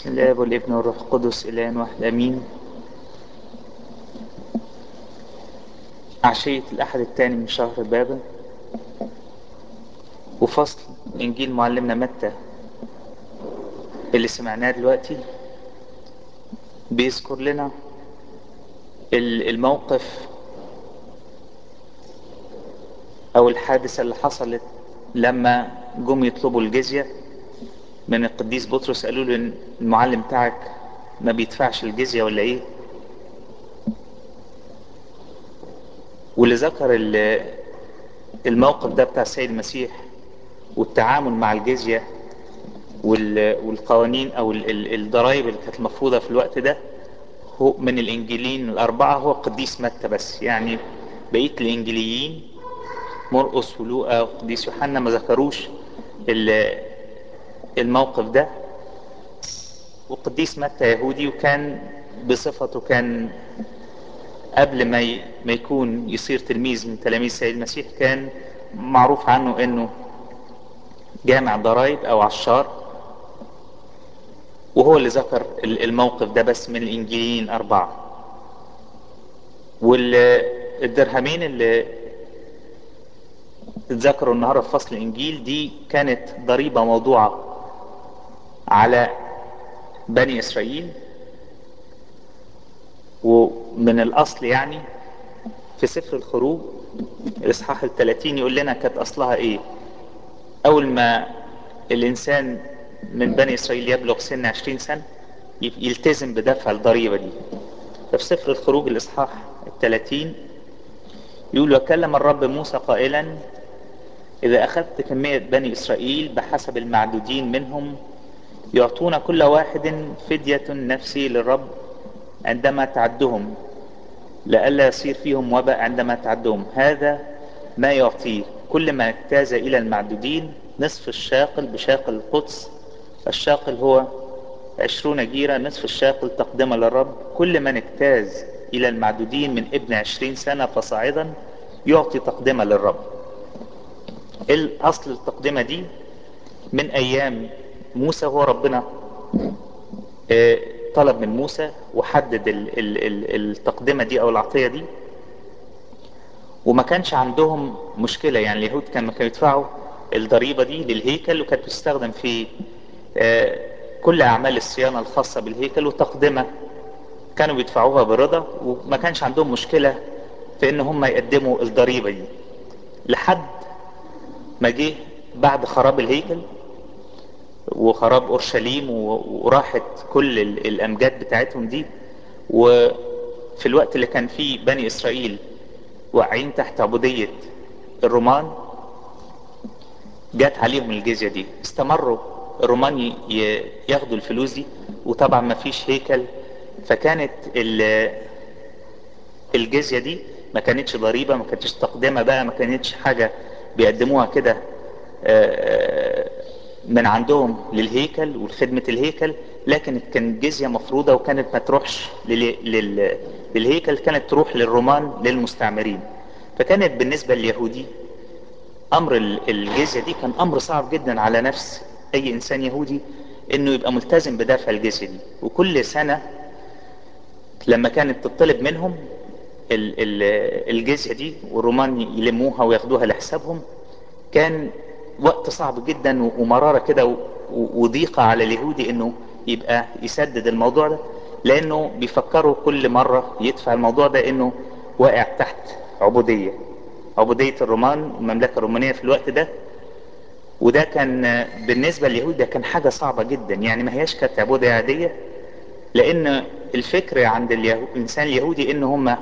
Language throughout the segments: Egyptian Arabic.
بسم الله والابن والروح القدس الان واحد امين عشية الاحد الثاني من شهر بابا وفصل انجيل معلمنا متى اللي سمعناه دلوقتي بيذكر لنا الموقف او الحادثة اللي حصلت لما جم يطلبوا الجزية من القديس بطرس قالوا له إن المعلم بتاعك ما بيدفعش الجزية ولا ايه واللي ذكر الموقف ده بتاع السيد المسيح والتعامل مع الجزية والقوانين او الضرائب اللي كانت المفروضة في الوقت ده هو من الانجيلين الاربعة هو القديس متى بس يعني بقية الانجيليين مرقس ولوقا وقديس يوحنا ما ذكروش الموقف ده وقديس متى يهودي وكان بصفته كان قبل ما ما يكون يصير تلميذ من تلاميذ السيد المسيح كان معروف عنه انه جامع ضرائب او عشار وهو اللي ذكر الموقف ده بس من الانجيليين اربعة والدرهمين اللي اتذكروا النهاردة في فصل الانجيل دي كانت ضريبة موضوعة على بني اسرائيل ومن الاصل يعني في سفر الخروج الاصحاح الثلاثين يقول لنا كانت اصلها ايه اول ما الانسان من بني اسرائيل يبلغ سن عشرين سنة يلتزم بدفع الضريبة دي ففي سفر الخروج الاصحاح الثلاثين يقول وكلم الرب موسى قائلا اذا اخذت كمية بني اسرائيل بحسب المعدودين منهم يعطون كل واحد فدية نفسي للرب عندما تعدهم لئلا يصير فيهم وباء عندما تعدهم هذا ما يعطيه كل ما اجتاز إلى المعدودين نصف الشاقل بشاقل القدس الشاقل هو عشرون جيرة نصف الشاقل تقدمة للرب كل من اجتاز إلى المعدودين من ابن عشرين سنة فصاعدا يعطي تقدمة للرب الأصل التقدمة دي من أيام موسى هو ربنا طلب من موسى وحدد التقدمة دي او العطية دي وما كانش عندهم مشكلة يعني اليهود كانوا كانوا يدفعوا الضريبة دي للهيكل وكانت تستخدم في كل اعمال الصيانة الخاصة بالهيكل وتقدمة كانوا بيدفعوها برضا وما كانش عندهم مشكلة في ان هم يقدموا الضريبة دي لحد ما جه بعد خراب الهيكل وخراب اورشليم وراحت كل الامجاد بتاعتهم دي وفي الوقت اللي كان فيه بني اسرائيل واقعين تحت عبودية الرومان جات عليهم الجزية دي استمروا الرومان ياخدوا الفلوس دي وطبعا ما فيش هيكل فكانت الجزية دي ما كانتش ضريبة ما كانتش تقدمة بقى ما كانتش حاجة بيقدموها كده من عندهم للهيكل ولخدمة الهيكل لكن كانت جزية مفروضة وكانت ما تروحش لل... للهيكل كانت تروح للرومان للمستعمرين فكانت بالنسبة لليهودي امر الجزية دي كان امر صعب جدا على نفس اي انسان يهودي انه يبقى ملتزم بدافع الجزية دي وكل سنة لما كانت تطلب منهم الجزية دي والرومان يلموها وياخدوها لحسابهم كان وقت صعب جدا ومرارة كده وضيقة على اليهودي انه يبقى يسدد الموضوع ده لانه بيفكروا كل مرة يدفع الموضوع ده انه واقع تحت عبودية عبودية الرومان المملكة الرومانية في الوقت ده وده كان بالنسبة لليهود ده كان حاجة صعبة جدا يعني ما هياش كانت عبودية عادية لان الفكر عند الانسان اليهودي ان هم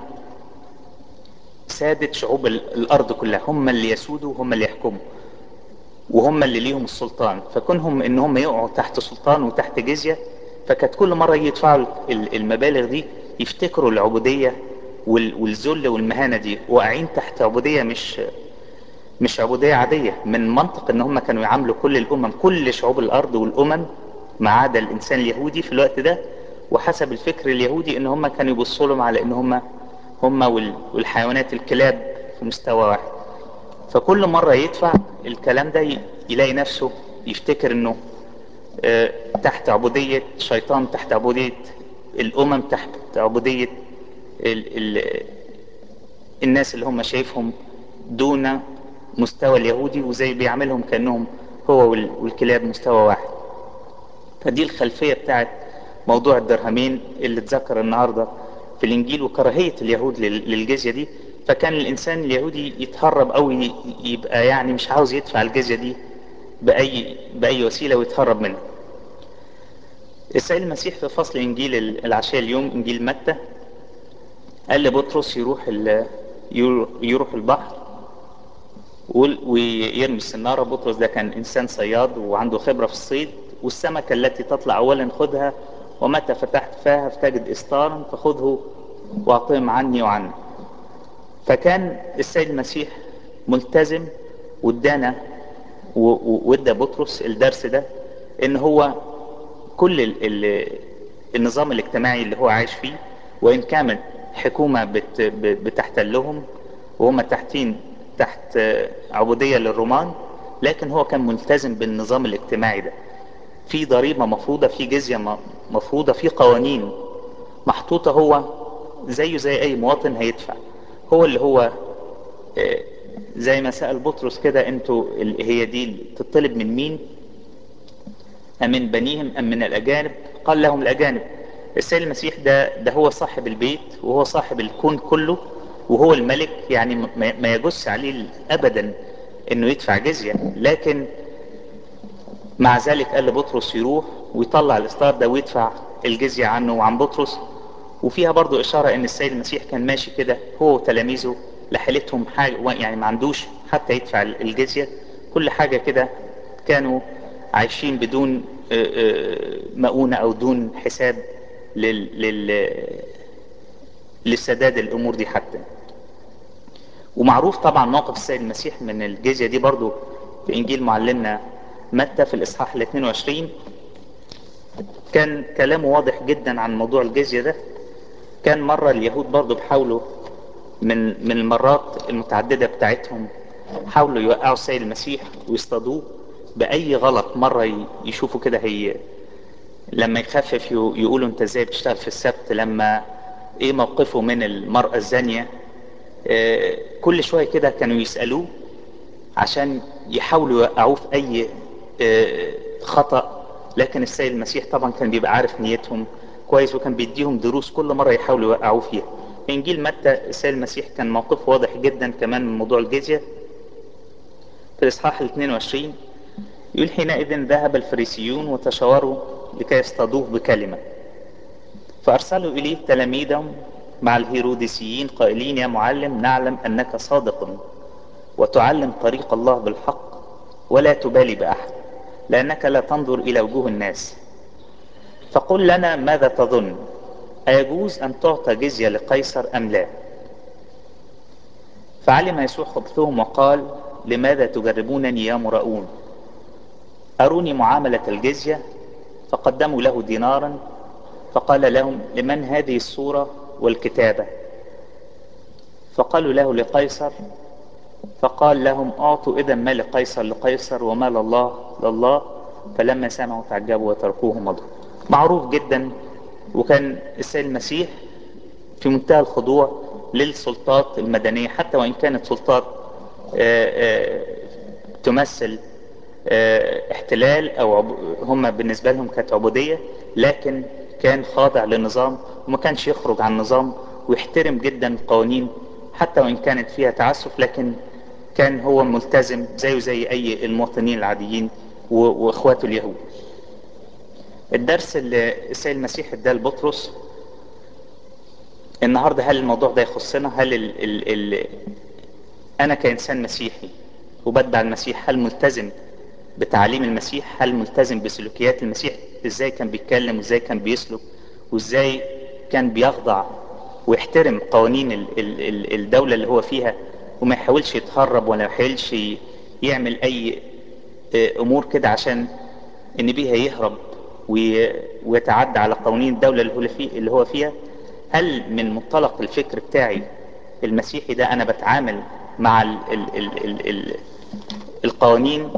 سادة شعوب الارض كلها هم اللي يسودوا هم اللي يحكموا وهم اللي ليهم السلطان فكونهم ان هم يقعوا تحت سلطان وتحت جزية فكانت كل مرة يدفعوا المبالغ دي يفتكروا العبودية والذل والمهانة دي واقعين تحت عبودية مش مش عبودية عادية من منطق ان هم كانوا يعاملوا كل الامم كل شعوب الارض والامم ما عدا الانسان اليهودي في الوقت ده وحسب الفكر اليهودي ان هم كانوا يبصوا لهم على ان هم هم والحيوانات الكلاب في مستوى واحد فكل مرة يدفع الكلام ده يلاقي نفسه يفتكر انه آه، تحت عبودية شيطان تحت عبودية الأمم تحت عبودية ال ال الناس اللي هم شايفهم دون مستوى اليهودي وزي بيعملهم كأنهم هو وال- والكلاب مستوى واحد فدي الخلفية بتاعت موضوع الدرهمين اللي اتذكر النهاردة في الإنجيل وكراهية اليهود لل- للجزية دي فكان الإنسان اليهودي يتهرب أو ي- يبقى يعني مش عاوز يدفع الجزية دي بأي, بأي وسيلة ويتهرب منها السيد المسيح في فصل إنجيل العشاء اليوم إنجيل متى قال لبطرس يروح ال- يرو- يروح البحر وال- ويرمي السنارة بطرس ده كان إنسان صياد وعنده خبرة في الصيد والسمكة التي تطلع أولا خذها ومتى فتحت فاها فتجد إستارا فخذه واعطهم عني وعنك فكان السيد المسيح ملتزم وادانا و- و- وادى بطرس الدرس ده ان هو كل ال ال النظام الاجتماعي اللي هو عايش فيه وان كانت حكومة بت ب- بتحتلهم وهم تحتين تحت عبودية للرومان لكن هو كان ملتزم بالنظام الاجتماعي ده في ضريبة مفروضة في جزية م- مفروضة في قوانين محطوطة هو زيه زي اي مواطن هيدفع هو اللي هو آه، زي ما سأل بطرس كده انتوا ال- هي دي تطلب من مين أمن بنيهم أم من الأجانب قال لهم الأجانب السيد المسيح ده ده هو صاحب البيت وهو صاحب الكون كله وهو الملك يعني ما ما يجوز عليه أبدا إنه يدفع جزية لكن مع ذلك قال لبطرس يروح ويطلع الإصدار ده ويدفع الجزية عنه وعن بطرس وفيها برضو إشارة إن السيد المسيح كان ماشي كده هو وتلاميذه لحالتهم حاجة يعني ما عندوش حتى يدفع الجزية كل حاجة كده كانوا عايشين بدون آه، آه، مؤونة أو دون حساب لل... لل... لسداد الأمور دي حتى ومعروف طبعا موقف السيد المسيح من الجزية دي برضو في إنجيل معلمنا متى في الإصحاح ال 22 كان كلامه واضح جدا عن موضوع الجزية ده كان مرة اليهود برضو بيحاولوا من من المرات المتعددة بتاعتهم حاولوا يوقعوا السيد المسيح ويصطادوه بأي غلط مرة ي- يشوفوا كده هي لما يخفف يو- يقولوا انت ازاي بتشتغل في السبت لما ايه موقفه من المرأة الزانية آه، كل شوية كده كانوا يسألوه عشان يحاولوا يوقعوه في اي آه، خطأ لكن السيد المسيح طبعا كان بيبقى عارف نيتهم كويس وكان بيديهم دروس كل مرة يحاولوا يوقعوه فيها في انجيل متى السيد المسيح كان موقفه واضح جدا كمان من موضوع الجزية في الاصحاح ال 22 يقول حينئذ ذهب الفريسيون وتشاوروا لكي يصطادوه بكلمة فأرسلوا إليه تلاميذهم مع الهيروديسيين قائلين يا معلم نعلم أنك صادق وتعلم طريق الله بالحق ولا تبالي بأحد لأنك لا تنظر إلى وجوه الناس فقل لنا ماذا تظن أيجوز أن تعطى جزية لقيصر أم لا فعلم يسوع خبثهم وقال لماذا تجربونني يا مرؤون أروني معاملة الجزية فقدموا له دينارا فقال لهم لمن هذه الصورة والكتابة فقالوا له لقيصر فقال لهم اعطوا اذا ما لقيصر لقيصر وما لله لله فلما سمعوا تعجبوا وتركوه مضوا معروف جدا وكان السيد المسيح في منتهى الخضوع للسلطات المدنية حتى وإن كانت سلطات آه، آه، تمثل آه، احتلال أو عب- هم بالنسبة لهم كانت عبودية لكن كان خاضع للنظام وما كانش يخرج عن النظام ويحترم جدا القوانين حتى وإن كانت فيها تعسف لكن كان هو ملتزم زيه زي أي المواطنين العاديين و- وإخواته اليهود الدرس اللي السيد المسيح اداه لبطرس النهارده هل الموضوع ده يخصنا هل ال ال ال انا كانسان مسيحي وبتبع المسيح هل ملتزم بتعاليم المسيح هل ملتزم بسلوكيات المسيح ازاي كان بيتكلم وازاي كان بيسلك وازاي كان بيخضع ويحترم قوانين ال ال ال الدولة اللي هو فيها وما يحاولش يتهرب ولا يحاولش يعمل اي آه، امور كده عشان ان بيها يهرب وي- ويتعدى على قوانين الدولة اللي هو فيه اللي هو فيها هل من منطلق الفكر بتاعي المسيحي ده انا بتعامل مع ال ال ال ال ال القوانين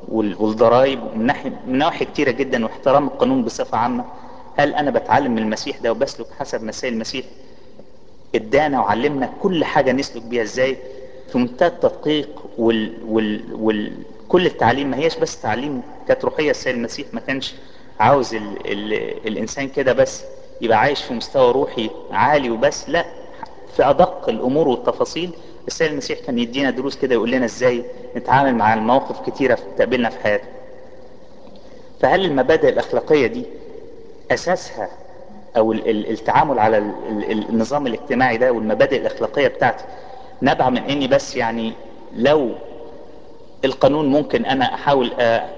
والضرائب من ناحية من نواحي كتيرة جدا واحترام القانون بصفة عامة هل انا بتعلم من المسيح ده وبسلك حسب مسائل المسيح ادانا وعلمنا كل حاجة نسلك بيها ازاي في منتهى التدقيق وال, وال, وال كل التعليم ما هيش بس تعليم كانت روحية السيد المسيح ما كانش عاوز ال ال الانسان كده بس يبقى عايش في مستوى روحي عالي وبس لا في ادق الامور والتفاصيل السيد المسيح كان يدينا دروس كده يقول لنا ازاي نتعامل مع المواقف كتيرة تقابلنا في حياتنا فهل المبادئ الاخلاقية دي اساسها او التعامل على النظام الاجتماعي ده والمبادئ الاخلاقية بتاعتي نبع من اني بس يعني لو القانون ممكن انا احاول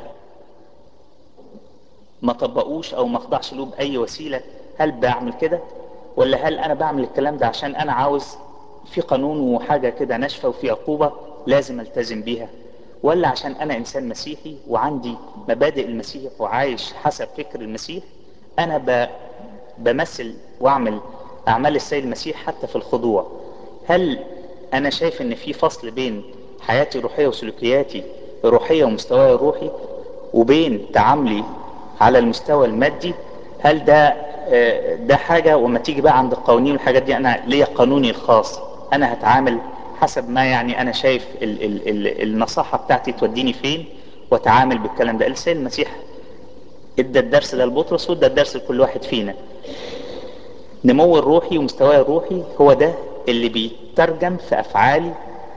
ما طبقوش او ما اخضعش له باي وسيلة هل بعمل كده ولا هل انا بعمل الكلام ده عشان انا عاوز في قانون وحاجة كده ناشفة وفي عقوبة لازم التزم بيها ولا عشان انا انسان مسيحي وعندي مبادئ المسيح وعايش حسب فكر المسيح انا ب... بمثل واعمل اعمال السيد المسيح حتى في الخضوع هل انا شايف ان في فصل بين حياتي الروحية وسلوكياتي الروحية ومستواي الروحي وبين تعاملي على المستوى المادي هل ده ده حاجة وما تيجي بقى عند القوانين والحاجات دي انا ليا قانوني الخاص انا هتعامل حسب ما يعني انا شايف ال ال ال النصاحة بتاعتي توديني فين واتعامل بالكلام ده السيد المسيح ادى الدرس ده لبطرس وادى الدرس لكل واحد فينا نمو الروحي ومستواي الروحي هو ده اللي بيترجم في افعالي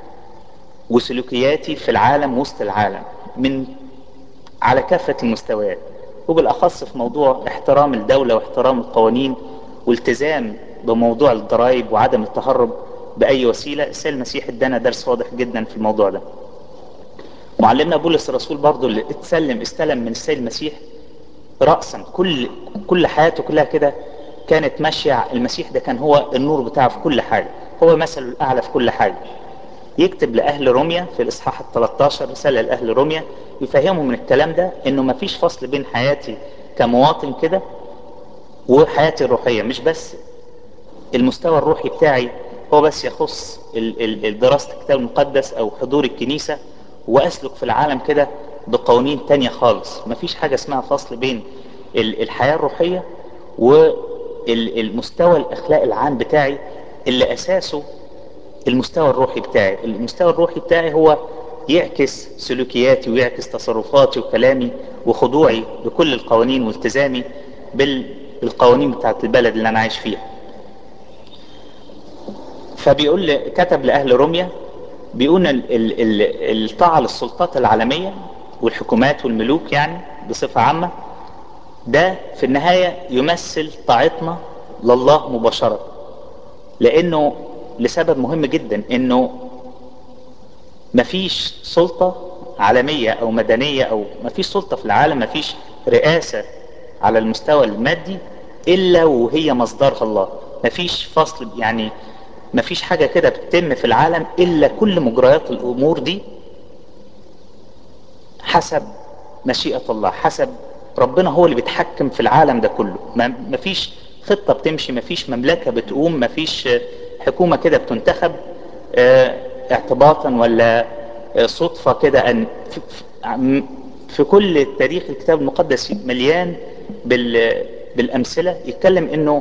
وسلوكياتي في العالم وسط العالم من على كافة المستويات وبالاخص في موضوع احترام الدولة واحترام القوانين والتزام بموضوع الضرائب وعدم التهرب باي وسيلة السيد المسيح ادانا درس واضح جدا في الموضوع ده معلمنا بولس الرسول برضو اللي اتسلم استلم من السيد المسيح رأسا كل كل حياته كلها كده كانت ماشية المسيح ده كان هو النور بتاعه في كل حاجة هو مثله الأعلى في كل حاجة يكتب لأهل روميا في الإصحاح ال 13 رسالة لأهل روميا يفهمهم من الكلام ده إنه مفيش فصل بين حياتي كمواطن كده وحياتي الروحية مش بس المستوى الروحي بتاعي هو بس يخص دراسة الكتاب المقدس أو حضور الكنيسة وأسلك في العالم كده بقوانين تانية خالص مفيش حاجة اسمها فصل بين الحياة الروحية والمستوى الأخلاق العام بتاعي اللي أساسه المستوى الروحي بتاعي المستوى الروحي بتاعي هو يعكس سلوكياتي ويعكس تصرفاتي وكلامي وخضوعي بكل القوانين والتزامي بالقوانين بتاعت البلد اللي أنا عايش فيها فبيقول كتب لأهل روميا بيقول الطاعة للسلطات العالمية والحكومات والملوك يعني بصفة عامة ده في النهاية يمثل طاعتنا لله مباشرة لانه لسبب مهم جدا انه مفيش سلطة عالمية او مدنية او مفيش سلطة في العالم مفيش رئاسة على المستوى المادي الا وهي مصدرها الله مفيش فصل يعني مفيش حاجة كده بتتم في العالم الا كل مجريات الامور دي حسب مشيئة الله حسب ربنا هو اللي بيتحكم في العالم ده كله مفيش خطة بتمشي مفيش مملكة بتقوم مفيش حكومة كده بتنتخب اه اعتباطا ولا اه صدفة كده ان في, في كل تاريخ الكتاب المقدس مليان بالامثلة يتكلم انه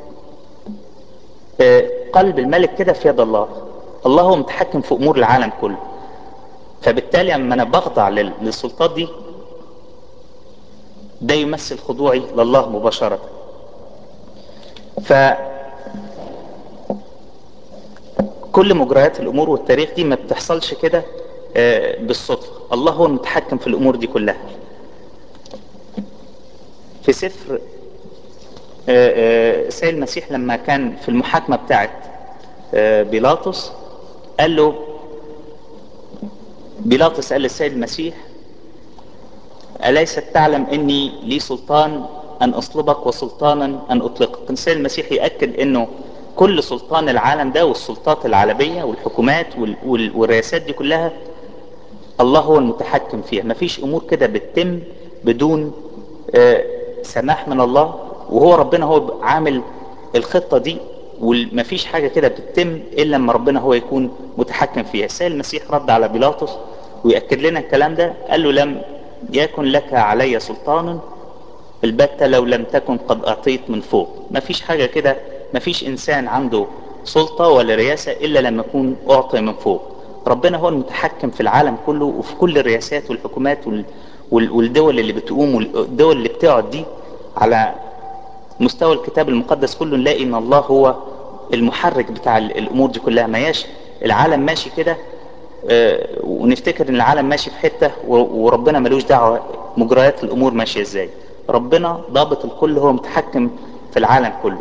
اه قلب الملك كده في يد الله الله هو متحكم في امور العالم كله فبالتالي لما انا بخضع للسلطات دي ده يمثل خضوعي لله مباشرة ف كل مجريات الامور والتاريخ دي ما بتحصلش كده بالصدفة الله هو المتحكم في الامور دي كلها في سفر سيد المسيح لما كان في المحاكمة بتاعت بيلاطس قال له بيلاطس قال للسيد المسيح أليست تعلم أني لي سلطان أن أصلبك وسلطانا أن أطلقك السيد المسيح يأكد أنه كل سلطان العالم ده والسلطات العالمية والحكومات والرئاسات دي كلها الله هو المتحكم فيها مفيش أمور كده بتتم بدون سماح من الله وهو ربنا هو عامل الخطة دي ومفيش حاجة كده بتتم إلا لما ربنا هو يكون متحكم فيها السيد المسيح رد على بيلاطس ويأكد لنا الكلام ده قال له لم يكن لك علي سلطان البتة لو لم تكن قد أعطيت من فوق مفيش حاجة كده مفيش إنسان عنده سلطة ولا رياسة إلا لما يكون أعطي من فوق ربنا هو المتحكم في العالم كله وفي كل الرياسات والحكومات وال... وال... والدول اللي بتقوم والدول اللي بتقعد دي على مستوى الكتاب المقدس كله نلاقي ان الله هو المحرك بتاع الامور دي كلها ما ياش العالم ماشي كده اه ونفتكر ان العالم ماشي في حته وربنا ملوش دعوه مجريات الامور ماشيه ازاي ربنا ضابط الكل هو متحكم في العالم كله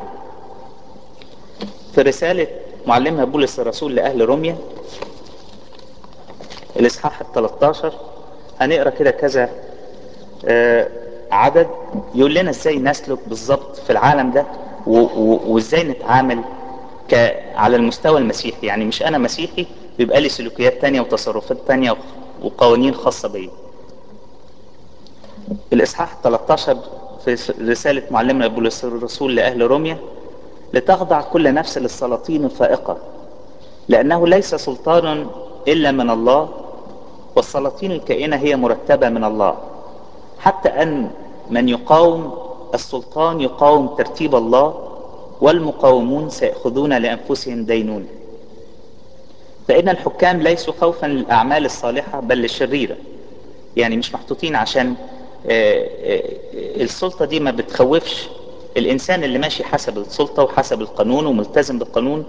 في رساله معلمنا بولس الرسول لاهل روميا الاصحاح ال 13 هنقرا كده كذا اه عدد يقول لنا ازاي نسلك بالظبط في العالم ده وازاي نتعامل ك... على المستوى المسيحي يعني مش انا مسيحي بيبقى لي سلوكيات تانية وتصرفات تانية وقوانين خاصة بي الاصحاح 13 في رسالة معلمنا بولس الرسول لأهل روميا لتخضع كل نفس للسلاطين الفائقة لأنه ليس سلطان إلا من الله والسلاطين الكائنة هي مرتبة من الله حتى أن من يقاوم السلطان يقاوم ترتيب الله والمقاومون سيأخذون لأنفسهم دينون فإن الحكام ليسوا خوفا للأعمال الصالحة بل للشريرة يعني مش محطوطين عشان السلطة دي ما بتخوفش الإنسان اللي ماشي حسب السلطة وحسب القانون وملتزم بالقانون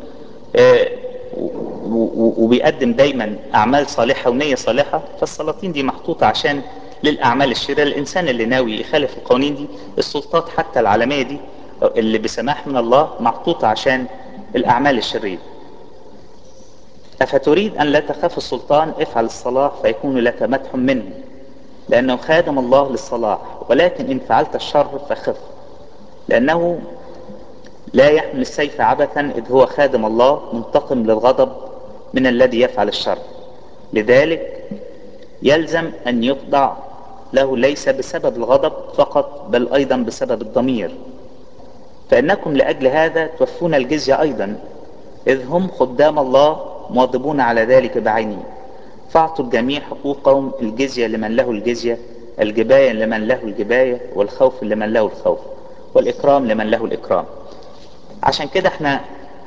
وبيقدم دايما أعمال صالحة ونية صالحة فالسلاطين دي محطوطة عشان للأعمال الشريرة الإنسان اللي ناوي يخالف القوانين دي السلطات حتى العالمية دي اللي بسماح من الله محطوطة عشان الأعمال الشريرة أفتريد أن لا تخاف السلطان افعل الصلاح فيكون لك مدح منه لأنه خادم الله للصلاح ولكن إن فعلت الشر فخف لأنه لا يحمل السيف عبثا إذ هو خادم الله منتقم للغضب من الذي يفعل الشر لذلك يلزم أن يخضع له ليس بسبب الغضب فقط بل أيضا بسبب الضمير فإنكم لأجل هذا توفون الجزية أيضا إذ هم خدام الله مواظبون على ذلك بعينه فاعطوا الجميع حقوقهم الجزية لمن له الجزية الجباية لمن له الجباية والخوف لمن له الخوف والإكرام لمن له الإكرام عشان كده احنا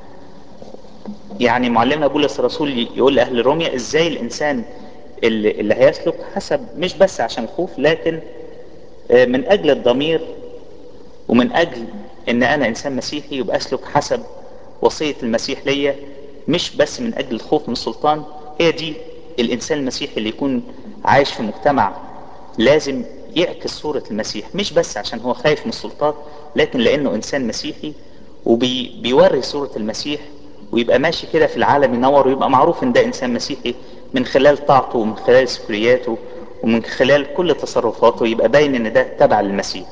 يعني معلمنا بولس الرسول يقول لأهل روميا ازاي الإنسان اللي, اللي هيسلك حسب مش بس عشان الخوف لكن من أجل الضمير ومن أجل إن أنا إنسان مسيحي يبقى أسلك حسب وصية المسيح ليا مش بس من أجل الخوف من السلطان هي دي الإنسان المسيحي اللي يكون عايش في مجتمع لازم يعكس صورة المسيح مش بس عشان هو خايف من السلطات لكن لأنه إنسان مسيحي وبيوري صورة المسيح ويبقى ماشي كده في العالم ينور ويبقى معروف إن ده إنسان مسيحي من خلال طاعته ومن خلال سكرياته ومن خلال كل تصرفاته يبقى باين إن ده تبع للمسيح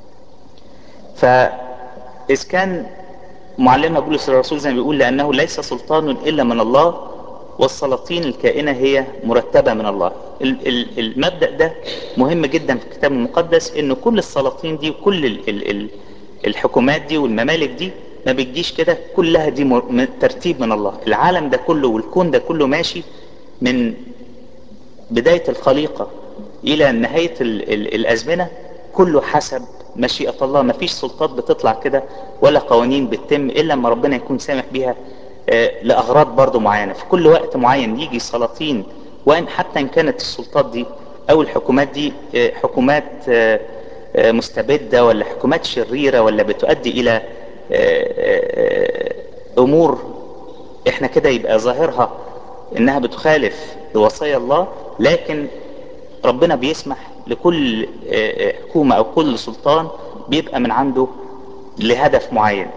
فإذ كان معلمنا بولس الرسول زي ما بيقول لأنه ليس سلطان إلا من الله والسلاطين الكائنة هي مرتبة من الله المبدأ ده مهم جدا في الكتاب المقدس ان كل السلاطين دي وكل ال ال ال الحكومات دي والممالك دي ما بتجيش كده كلها دي ترتيب من الله العالم ده كله والكون ده كله ماشي من بداية الخليقة الى نهاية ال ال الازمنة كله حسب مشيئة الله ما فيش سلطات بتطلع كده ولا قوانين بتتم الا لما ربنا يكون سامح بيها لأغراض برضو معينة في كل وقت معين يجي سلاطين وإن حتى إن كانت السلطات دي أو الحكومات دي حكومات مستبدة ولا حكومات شريرة ولا بتؤدي إلى أمور إحنا كده يبقى ظاهرها إنها بتخالف وصايا الله لكن ربنا بيسمح لكل حكومة أو كل سلطان بيبقى من عنده لهدف معين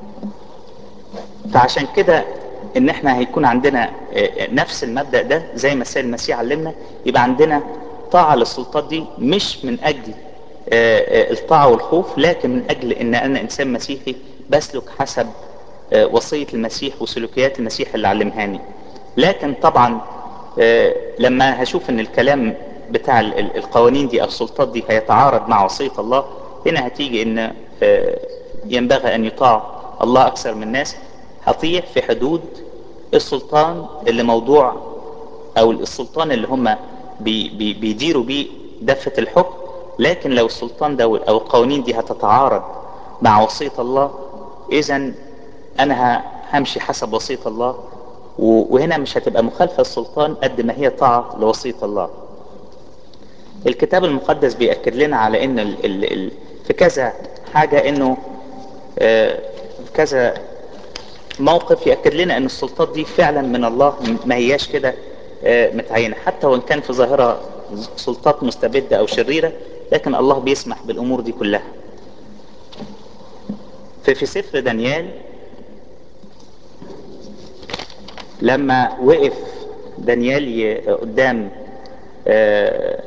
فعشان كده ان احنا هيكون عندنا نفس المبدأ ده زي ما السيد المسيح علمنا يبقى عندنا طاعة للسلطات دي مش من اجل الطاعة والخوف لكن من اجل ان انا انسان مسيحي بسلك حسب وصية المسيح وسلوكيات المسيح اللي علمهاني لكن طبعا لما هشوف ان الكلام بتاع القوانين دي او السلطات دي هيتعارض مع وصية الله هنا هتيجي ان ينبغي ان يطاع الله اكثر من الناس هطيع في حدود السلطان اللي موضوع او السلطان اللي هم بي بي بيديروا بيه دفة الحكم لكن لو السلطان ده او القوانين دي هتتعارض مع وصية الله اذا انا همشي حسب وصية الله وهنا مش هتبقى مخالفة السلطان قد ما هي طاعة لوصية الله الكتاب المقدس بيأكد لنا على ان ال ال ال في كذا حاجة انه آه كذا موقف يأكد لنا ان السلطات دي فعلا من الله ما هياش كده آه متعينة حتى وان كان في ظاهرة سلطات مستبدة او شريرة لكن الله بيسمح بالامور دي كلها في في سفر دانيال لما وقف دانيال قدام آه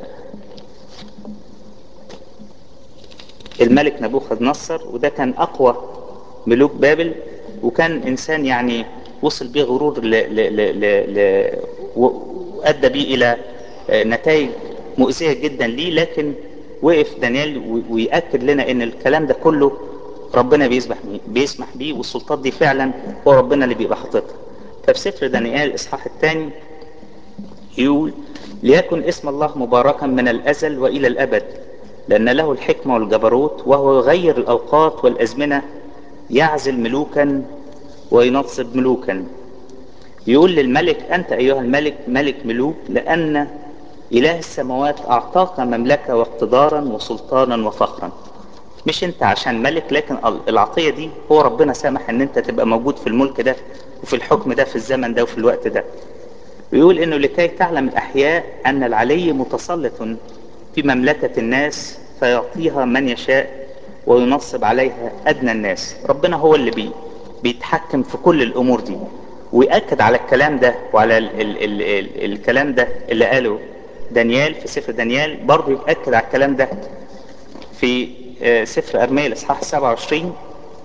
الملك نبوخذ نصر وده كان اقوى ملوك بابل وكان انسان يعني وصل بيه غرور ل ل ل ل ل وادى بيه الى نتائج مؤذية جدا ليه لكن وقف دانيال ويأكد لنا ان الكلام ده كله ربنا بيسمح بيه بيسمح بيه والسلطات دي فعلا هو ربنا اللي بيبقى حاططها ففي سفر دانيال الاصحاح الثاني يقول ليكن اسم الله مباركا من الازل والى الابد لأن له الحكمة والجبروت وهو يغير الأوقات والأزمنة يعزل ملوكا وينصب ملوكا يقول للملك أنت أيها الملك ملك ملوك لأن إله السماوات أعطاك مملكة واقتدارا وسلطانا وفخرا مش انت عشان ملك لكن العطية دي هو ربنا سامح ان انت تبقى موجود في الملك ده وفي الحكم ده في الزمن ده وفي الوقت ده ويقول انه لكي تعلم الاحياء ان العلي متسلط في مملكة الناس فيعطيها من يشاء وينصب عليها أدنى الناس ربنا هو اللي بي بيتحكم في كل الأمور دي ويأكد على الكلام ده وعلى ال ال ال ال الكلام ده اللي قاله دانيال في سفر دانيال برضه يتأكد على الكلام ده في سفر أرميا الإصحاح 27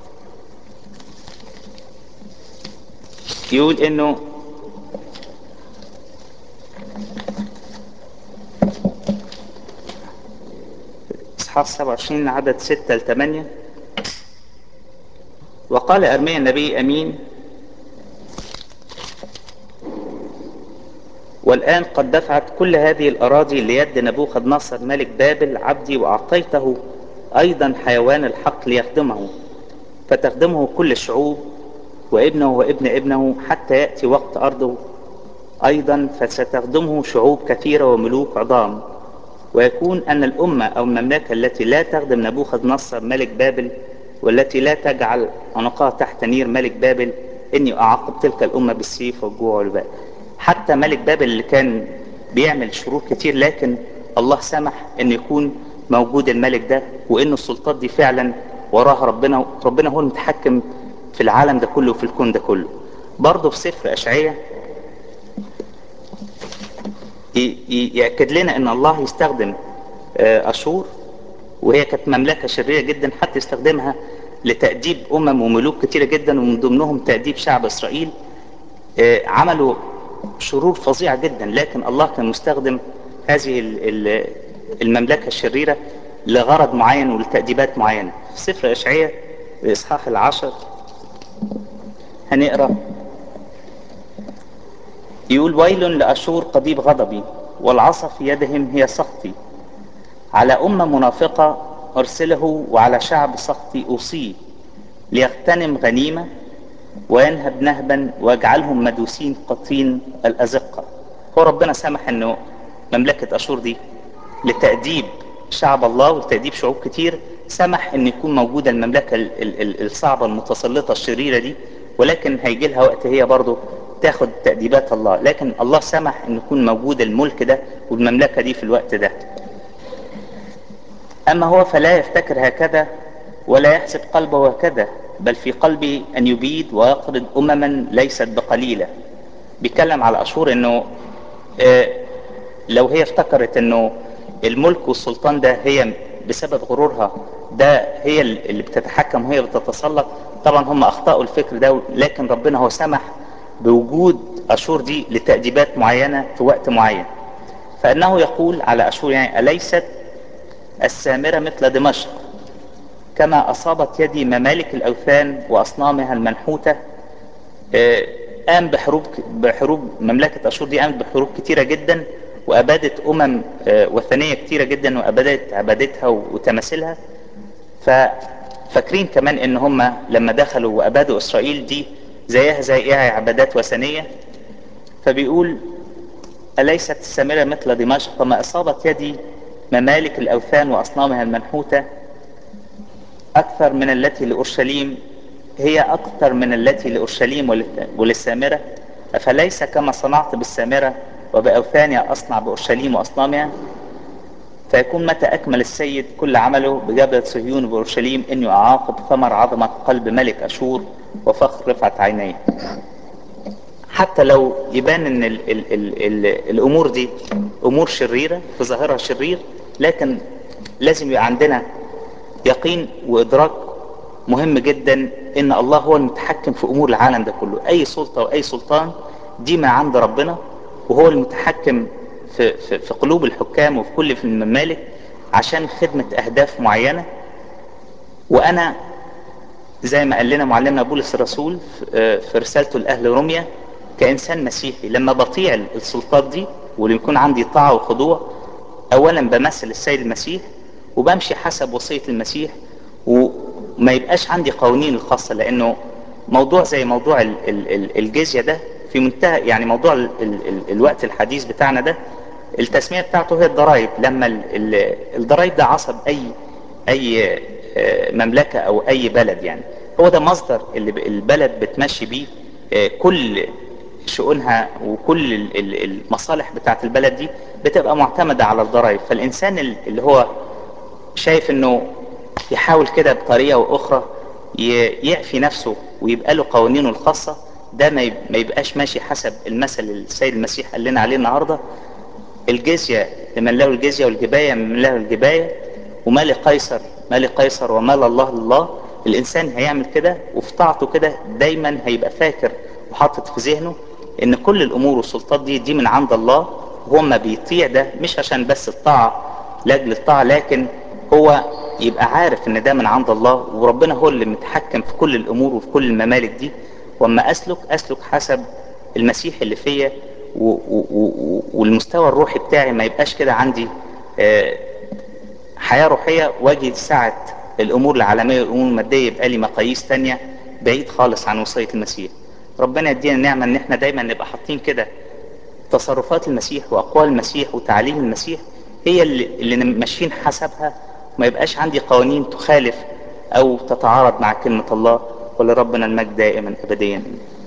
يقول إنه اصحاح 27 عدد 6 ل 8 وقال ارميا النبي امين والان قد دفعت كل هذه الاراضي ليد نبوخذ نصر ملك بابل عبدي واعطيته ايضا حيوان الحق ليخدمه فتخدمه كل الشعوب وابنه وابن ابنه حتى ياتي وقت ارضه ايضا فستخدمه شعوب كثيره وملوك عظام ويكون أن الأمة أو المملكة التي لا تخدم نبوخذ نصر ملك بابل والتي لا تجعل عنقها تحت نير ملك بابل إني أعاقب تلك الأمة بالسيف والجوع والباء حتى ملك بابل اللي كان بيعمل شرور كتير لكن الله سمح أن يكون موجود الملك ده وإن السلطات دي فعلا وراها ربنا ربنا هو المتحكم في العالم ده كله وفي الكون ده كله برضه في سفر أشعية يأكد لنا ان الله يستخدم اشور وهي كانت مملكة شريرة جدا حتى يستخدمها لتأديب امم وملوك كتيرة جدا ومن ضمنهم تأديب شعب اسرائيل عملوا شرور فظيعة جدا لكن الله كان مستخدم هذه المملكة الشريرة لغرض معين ولتأديبات معينة في سفر اشعية الاصحاح العشر هنقرأ يقول ويل لأشور قضيب غضبي والعصا في يدهم هي سخطي على أمة منافقة أرسله وعلى شعب سخطي أوصيه ليغتنم غنيمة وينهب نهبا ويجعلهم مدوسين قطين الأزقة هو ربنا سمح أنه مملكة أشور دي لتأديب شعب الله وتأديب شعوب كتير سمح أن يكون موجودة المملكة الصعبة المتسلطة الشريرة دي ولكن هيجي لها وقت هي برضه تاخد تأديبات الله لكن الله سمح ان يكون موجود الملك ده والمملكة دي في الوقت ده اما هو فلا يفتكر هكذا ولا يحسب قلبه هكذا بل في قلبه ان يبيد ويقرض امما ليست بقليلة بيتكلم على اشور انه آه لو هي افتكرت انه الملك والسلطان ده هي بسبب غرورها ده هي اللي بتتحكم وهي بتتسلط طبعا هم اخطأوا الفكر ده لكن ربنا هو سمح بوجود أشور دي لتأديبات معينة في وقت معين فإنه يقول على أشور يعني أليست السامرة مثل دمشق كما أصابت يدي ممالك الأوثان وأصنامها المنحوتة قام بحروب بحروب مملكة أشور دي قامت بحروب كتيرة جدا وابادت امم وثنيه كتيره جدا وابادت عبادتها وتماثيلها ففاكرين كمان ان هم لما دخلوا وابادوا اسرائيل دي زيها زي ايه عبادات وثنيه فبيقول اليست السامره مثل دمشق فما اصابت يدي ممالك الاوثان واصنامها المنحوته اكثر من التي لاورشليم هي اكثر من التي لاورشليم وللسامره افليس كما صنعت بالسامره وبأوثانها أصنع بأورشليم وأصنامها فيكون متى أكمل السيد كل عمله بجبل صهيون وبأورشليم إني أعاقب ثمر عظمة قلب ملك أشور وفخر رفعت عينيه حتى لو يبان ان ال ال ال ال الامور دي امور شريرة في ظاهرها شرير لكن لازم يبقى عندنا يقين وادراك مهم جدا ان الله هو المتحكم في امور العالم ده كله اي سلطة واي سلطان دي ما عند ربنا وهو المتحكم في, في, في قلوب الحكام وفي كل في الممالك عشان خدمة أهداف معينة وأنا زي ما قال لنا معلمنا بولس الرسول في رسالته لأهل روميا كإنسان مسيحي لما بطيع السلطات دي واللي يكون عندي طاعة وخضوع أولا بمثل السيد المسيح وبمشي حسب وصية المسيح وما يبقاش عندي قوانين الخاصة لأنه موضوع زي موضوع الجزية ده في منتهى يعني موضوع ال ال ال الوقت الحديث بتاعنا ده التسمية بتاعته هي الضرائب لما الضرائب ده عصب اي اي مملكة او اي بلد يعني هو ده مصدر اللي البلد بتمشي بيه كل شؤونها وكل المصالح بتاعت البلد دي بتبقى معتمدة على الضرائب فالانسان اللي هو شايف انه يحاول كده بطريقة واخرى يعفي نفسه ويبقى له قوانينه الخاصة ده ما يبقاش ماشي حسب المثل السيد المسيح قال لنا عليه النهارده الجزية لمن له الجزية والجباية من له الجباية وما لقيصر ما لقيصر وما لله لله الإنسان هيعمل كده وفي طاعته كده دايما هيبقى فاكر وحاطط في ذهنه إن كل الأمور والسلطات دي دي من عند الله وهو ما بيطيع ده مش عشان بس الطاعة لأجل الطاعة لكن هو يبقى عارف إن ده من عند الله وربنا هو اللي متحكم في كل الأمور وفي كل الممالك دي واما اسلك اسلك حسب المسيح اللي فيا والمستوى الروحي بتاعي ما يبقاش كده عندي حياة روحية واجي ساعة الامور العالمية والامور المادية يبقى لي مقاييس تانية بعيد خالص عن وصية المسيح ربنا يدينا النعمة ان احنا دايما نبقى حاطين كده تصرفات المسيح واقوال المسيح وتعليم المسيح هي اللي, اللي ماشيين حسبها ما يبقاش عندي قوانين تخالف او تتعارض مع كلمة الله ولربنا المجد دائما ابديا